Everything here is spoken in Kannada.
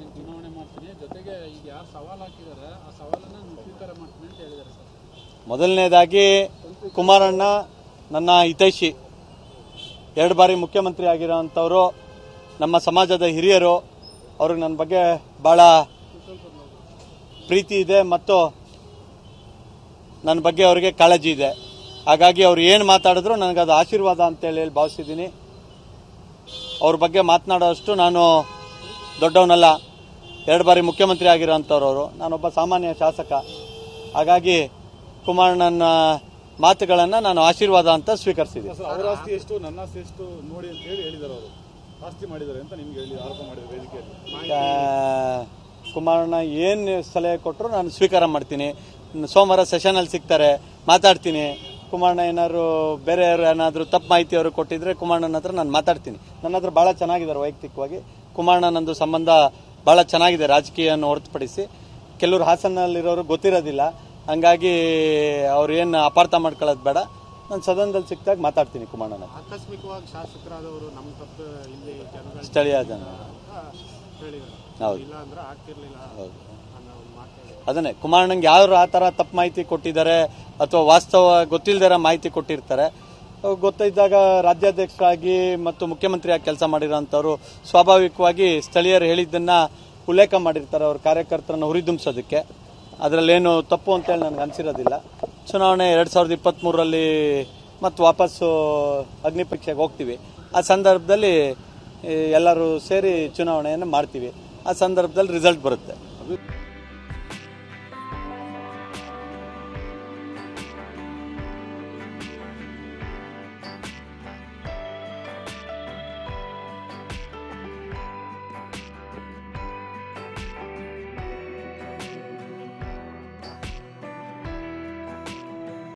ನಾನು ಚುನಾವಣೆ ಮಾಡ್ತೀನಿ ಜೊತೆಗೆ ಈಗ ಯಾರು ಸವಾಲು ಹಾಕಿದ್ದಾರೆ ಆ ಸವಾಲನ್ನ ನಾನು ಸ್ವೀಕಾರ ಮಾಡ್ತೀನಿ ಅಂತ ಹೇಳಿದ್ದಾರೆ ಸರ್ ಮೊದಲನೇದಾಗಿ ಕುಮಾರಣ್ಣ ನನ್ನ ಹಿತೈಷಿ ಎರಡು ಬಾರಿ ಮುಖ್ಯಮಂತ್ರಿ ಆಗಿರೋಂಥವ್ರು ನಮ್ಮ ಸಮಾಜದ ಹಿರಿಯರು ಅವ್ರಿಗೆ ನನ್ನ ಬಗ್ಗೆ ಭಾಳ ಪ್ರೀತಿ ಇದೆ ಮತ್ತು ನನ್ನ ಬಗ್ಗೆ ಅವರಿಗೆ ಕಾಳಜಿ ಇದೆ ಹಾಗಾಗಿ ಅವ್ರು ಏನು ಮಾತಾಡಿದ್ರು ನನಗದು ಆಶೀರ್ವಾದ ಅಂತೇಳಿ ಹೇಳಿ ಭಾವಿಸಿದ್ದೀನಿ ಅವ್ರ ಬಗ್ಗೆ ಮಾತನಾಡೋಷ್ಟು ನಾನು ದೊಡ್ಡವನಲ್ಲ ಎರಡು ಬಾರಿ ಮುಖ್ಯಮಂತ್ರಿ ಆಗಿರೋಂಥವ್ರು ಅವರು ನಾನೊಬ್ಬ ಸಾಮಾನ್ಯ ಶಾಸಕ ಹಾಗಾಗಿ ಕುಮಾರಣ್ಣನ ಮಾತುಗಳನ್ನು ನಾನು ಆಶೀರ್ವಾದ ಅಂತ ಸ್ವೀಕರಿಸಿದ್ದೀನಿ ಸರ್ ಅವರ ಆಸ್ತಿ ಎಷ್ಟು ನನ್ನ ಆಸ್ತಿ ಎಷ್ಟು ನೋಡಿ ಅಂತ ಹೇಳಿ ಹೇಳಿದ್ದಾರೆ ಅವರು ಆಸ್ತಿ ಮಾಡಿದ್ದಾರೆ ಅಂತ ನಿಮ್ಗೆ ಹೇಳಿ ಆರೋಪ ಮಾಡಿದ್ರು ವೇದಿಕೆಯಲ್ಲಿ ಆ, ಕುಮಾರಣ್ಣ ಏನು ಸಲಹೆ ಕೊಟ್ಟರು ನಾನು ಸ್ವೀಕಾರ ಮಾಡ್ತೀನಿ ಸೋಮವಾರ ಸೆಷನಲ್ಲಿ ಸಿಗ್ತಾರೆ ಮಾತಾಡ್ತೀನಿ ಕುಮಾರಣ್ಣ ಏನಾದ್ರು ಬೇರೆ ಏನಾದರೂ ತಪ್ಪು ಮಾಹಿತಿ ಅವರು ಕೊಟ್ಟಿದ್ರೆ ಕುಮಾರಣ್ಣನ ಹತ್ರ ನಾನು ಮಾತಾಡ್ತೀನಿ ನನ್ನ ಹತ್ರ ಭಾಳ ಚೆನ್ನಾಗಿದ್ದಾರೆ ವೈಯಕ್ತಿಕವಾಗಿ ಕುಮಾರಣ್ಣ ನಂದು ಸಂಬಂಧ ಭಾಳ ಚೆನ್ನಾಗಿದೆ ರಾಜಕೀಯವನ್ನು ಹೊರತುಪಡಿಸಿ ಕೆಲವರು ಹಾಸನಲ್ಲಿರೋರು ಗೊತ್ತಿರೋದಿಲ್ಲ ಹಂಗಾಗಿ ಅವ್ರು ಏನು ಅಪಾರ್ಥ ಮಾಡ್ಕೊಳ್ಳೋದು ಬೇಡ ನಾನು ಸದನದಲ್ಲಿ ಸಿಕ್ಕಿದಾಗ ಮಾತಾಡ್ತೀನಿ ಕುಮಾರಣ್ಣನ ಹತ್ರ. ಆಕಸ್ಮಿಕವಾಗಿ ಶಾಸಕರಾದವರು ನಮ್ಮ ತಪ್ಪು ಇಲ್ಲಿ ಜನಗಳ ಸ್ಥಳೀಯ ಜನ ಹೇಳಿದ್ದಾರೆ ಹೌದು ಇಲ್ಲ ಅಂದ್ರೆ ಆಗ್ತಿರ್ಲಿಲ್ಲ ಹೌದು ಅನ್ನೋ ಒಂದು ಮಾತು ಹೇಳಿ ಅದನ್ನೇ ಕುಮಾರಣ್ಣಂಗೆ ಯಾರು ಆ ಥರ ತಪ್ಪು ಮಾಹಿತಿ ಕೊಟ್ಟಿದ್ದಾರೆ ಅಥವಾ ವಾಸ್ತವ ಗೊತ್ತಿಲ್ಲದಿರೋ ಮಾಹಿತಿ ಕೊಟ್ಟಿರ್ತಾರೆ ಅವು ಗೊತ್ತಿದ್ದಾಗ ರಾಜ್ಯಾಧ್ಯಕ್ಷರಾಗಿ ಮತ್ತು ಮುಖ್ಯಮಂತ್ರಿಯಾಗಿ ಕೆಲಸ ಮಾಡಿರೋಂಥವ್ರು ಸ್ವಾಭಾವಿಕವಾಗಿ ಸ್ಥಳೀಯರು ಹೇಳಿದ್ದನ್ನ ಉಲ್ಲೇಖ ಮಾಡಿರ್ತಾರೆ ಅವ್ರ ಕಾರ್ಯಕರ್ತರನ್ನು ಹುರಿದುಂಬಿಸೋದಕ್ಕೆ ಅದರಲ್ಲೇನು ತಪ್ಪು ಅಂತೇಳಿ ನನಗೆ ಅನಿಸಿರೋದಿಲ್ಲ ಚುನಾವಣೆ ಎರಡು ಸಾವಿರದ ಇಪ್ಪತ್ತ್ಮೂರರಲ್ಲಿ ಮತ್ತು ವಾಪಸ್ಸು ಅಗ್ನಿ ಪರೀಕ್ಷೆಗೆ ಹೋಗ್ತೀವಿ ಆ ಸಂದರ್ಭದಲ್ಲಿ ಈ, ಎಲ್ಲರೂ ಸೇರಿ ಚುನಾವಣೆಯನ್ನು ಮಾಡ್ತೀವಿ ಆ ಸಂದರ್ಭದಲ್ಲಿ ರಿಸಲ್ಟ್ ಬರುತ್ತೆ